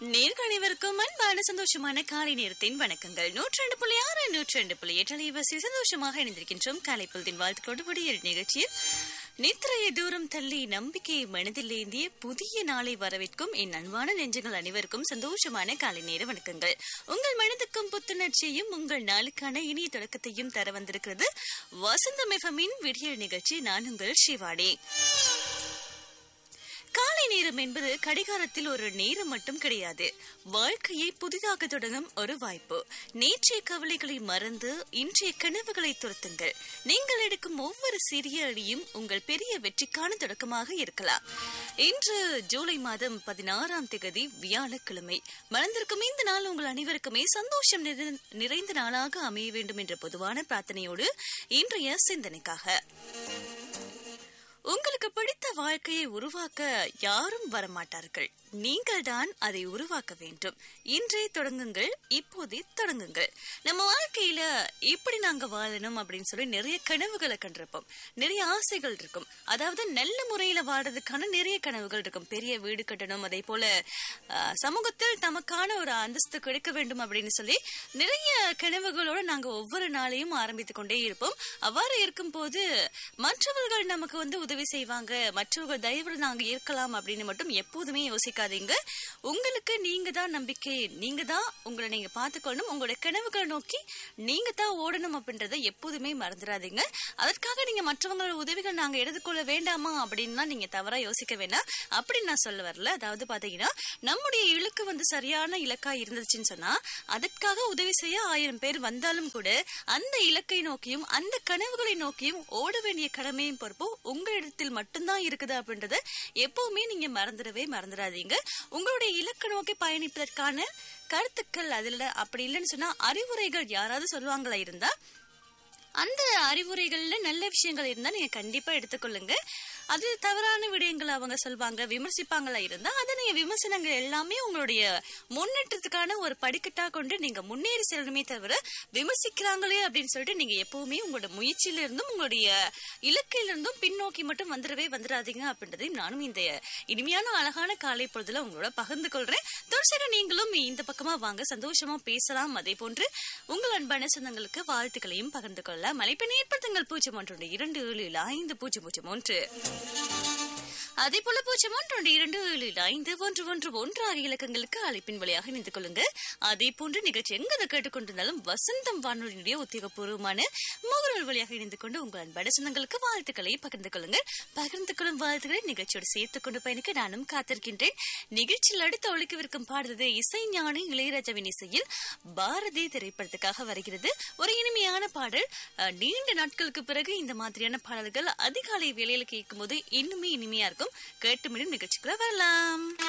நேர்கள் அனைவருக்கும் அன்பான சந்தோஷமான காலை நேரத்தின் வணக்கங்கள் நூற்றி ரெண்டு புள்ளி ஆறு நூற்றி ரெண்டு புள்ளி எட்டு அலைவரிசையில் சந்தோஷமாக இணைந்திருக்கின்றோம் காலை பொழுதின் வாழ்த்துக்களோடு விடியல் நிகழ்ச்சியில் நித்திரைய தூரம் தள்ளி நம்பிக்கையை மனதில் ஏந்திய புதிய நாளை வரவேற்கும் என் அன்பான நெஞ்சங்கள் அனைவருக்கும் சந்தோஷமான காலை நேர வணக்கங்கள் உங்கள் மனதுக்கும் புத்துணர்ச்சியையும் உங்கள் நாளுக்கான இனிய தொடக்கத்தையும் தர வந்திருக்கிறது வசந்தம் எஃப்எம்மின் விடியல் நிகழ்ச்சி நான் உங்கள் சிவாடி காலை நேரம் என்பது கடிகாரத்தில் ஒரு நேரம் மட்டும் கிடையாது வாழ்க்கையை புதிதாக தொடங்கும் ஒரு வாய்ப்பு நேற்றைய கவலைகளை மறந்து இன்றைய கனவுகளை துரத்துங்கள் நீங்கள் எடுக்கும் ஒவ்வொரு சிறிய அடியும் உங்கள் பெரிய வெற்றிக்கான தொடக்கமாக இருக்கலாம் இன்று ஜூலை மாதம் பதினாறாம் தேதி வியாழக்கிழமை மறந்திருக்கும் இந்த நாள் உங்கள் அனைவருக்குமே சந்தோஷம் நிறை- நிறைந்த நாளாக அமைய வேண்டும் என்ற பொதுவான பிரார்த்தனையோடு இன்றைய சிந்தனைக்காக உங்களுக்கு பிடித்த வாழ்க்கையை உருவாக்க யாரும் வரமாட்டார்கள் நீங்கள் தான் அதை உருவாக்க வேண்டும் இன்றே தொடங்குங்கள் இப்போதே தொடங்குங்கள் நம்ம வாழ்க்கையில இப்படி நாங்க வாழணும் அப்படின்னு சொல்லி நிறைய கனவுகளை கண்டிருப்போம் நிறைய ஆசைகள் இருக்கும் அதாவது நல்ல முறையில வாடுறதுக்கான நிறைய கனவுகள் இருக்கும் பெரிய வீடு கட்டணும் அதே போல அஹ், சமூகத்தில் தமக்கான ஒரு அந்தஸ்து கிடைக்க வேண்டும் அப்படின்னு சொல்லி நிறைய கனவுகளோட நாங்க ஒவ்வொரு நாளையும் ஆரம்பித்துக் கொண்டே இருப்போம் அவ்வாறு இருக்கும்போது மற்றவர்கள் நமக்கு வந்து உதவி செய்வாங்க மற்றவர்கள் தயவில் நாங்க இருக்கலாம் அப்படின்னு மட்டும் எப்போதுமே யோசிக்காதீங்க உங்களுக்கு நீங்க தான் நம்பிக்கை நீங்க தான் உங்களை நீங்க பார்த்துக்கணும் உங்களோட கனவுகளை நோக்கி நீங்க தான் ஓடணும் அப்படின்றத எப்போதுமே மறந்துடாதீங்க அதற்காக நீங்க மற்றவங்களோட உதவிகள் நாங்க எடுத்துக்கொள்ள வேண்டாமா அப்படின்னா நீங்க தவறா யோசிக்க வேண்டாம் அப்படின்னு நான் சொல்ல வரல அதாவது பாத்தீங்கன்னா நம்முடைய இலக்கு வந்து சரியான இலக்கா இருந்துச்சுன்னு சொன்னா அதற்காக உதவி செய்ய ஆயிரம் பேர் வந்தாலும் கூட அந்த இலக்கை நோக்கியும் அந்த கனவுகளை நோக்கியும் ஓட வேண்டிய கடமையும் பொறுப்பும் உங்களிடத்தில் மட்டும்தான் இருக்குது அப்படின்றத எப்பவுமே நீங்க மறந்துடவே மறந்துடாதீங்க உங்களுடைய இலக்கு நோக்கி பயணிப்பதற்கான கருத்துக்கள் அதுல அப்படி இல்லைன்னு சொன்னா அறிவுரைகள் யாராவது சொல்லுவாங்களா இருந்தா அந்த அறிவுரைகள்ல நல்ல விஷயங்கள் இருந்தா நீங்க கண்டிப்பா எடுத்துக்கொள்ளுங்க அது தவறான விடயங்கள் அவங்க சொல்வாங்க விமர்சிப்பாங்களா இருந்தா அதை நீங்க விமர்சனங்கள் எல்லாமே உங்களுடைய முன்னேற்றத்துக்கான ஒரு படிக்கட்டா கொண்டு நீங்க முன்னேறி செல்லணுமே தவிர விமர்சிக்கிறாங்களே அப்படின்னு சொல்லிட்டு நீங்க எப்பவுமே உங்களோட முயற்சியில இருந்தும் உங்களுடைய இலக்கையில இருந்தும் பின்னோக்கி மட்டும் வந்துடவே வந்துடாதீங்க அப்படின்றதையும் நானும் இந்த இனிமையான அழகான காலை பொழுதுல உங்களோட பகிர்ந்து கொள்றேன் தொடர்ச்சியாக நீங்களும் இந்த பக்கமா வாங்க சந்தோஷமா பேசலாம் அதே போன்று உங்கள் அன்பான சொந்தங்களுக்கு வாழ்த்துக்களையும் பகிர்ந்து கொள்ளலாம் அழைப்பினை ஏற்படுத்துங்கள் பூஜ்ஜியம் ஒன்று இரண்டு ஏழு ஏழு ஐந்து பூஜ்ஜியம் பூஜ்ஜியம் ஒன்று அதே போல பூஜ்ஜியம் ஒன்று இரண்டு ஏழு ஏழு ஐந்து ஒன்று ஒன்று ஒன்று ஆகிய இலக்கங்களுக்கு அழைப்பின் வழியாக இணைந்து கொள்ளுங்க அதே போன்று நிகழ்ச்சி எங்க கேட்டுக்கொண்டிருந்தாலும் வசந்தம் வானொலியினுடைய உத்தியோகபூர்வமான முகநூல் வழியாக இணைந்து கொண்டு உங்கள் அன்பான சொந்தங்களுக்கு வாழ்த்துக்களை பகிர்ந்து கொள்ளுங்கள் பகிர்ந்து கொள்ளும் வாழ்த்துக்களை நிகழ்ச்சியோடு சேர்த்துக் கொண்டு பயணிக்க நானும் காத்திருக்கின்றேன் நிகழ்ச்சியில் அடுத்து ஒழிக்கவிருக்கும் பாடுறது இசை ஞானி இளையராஜாவின் இசையில் பாரதி திரைப்படத்துக்காக வருகிறது ஒரு இனிமையான பாடல் அஹ், நீண்ட நாட்களுக்கு பிறகு இந்த மாதிரியான பாடல்கள் அதிகாலை வேளையில கேட்கும் போது இன்னுமே இனிமையா இருக்கும் கேட்டு மீண்டும் நிகழ்ச்சிக்குள்ள வரலாம்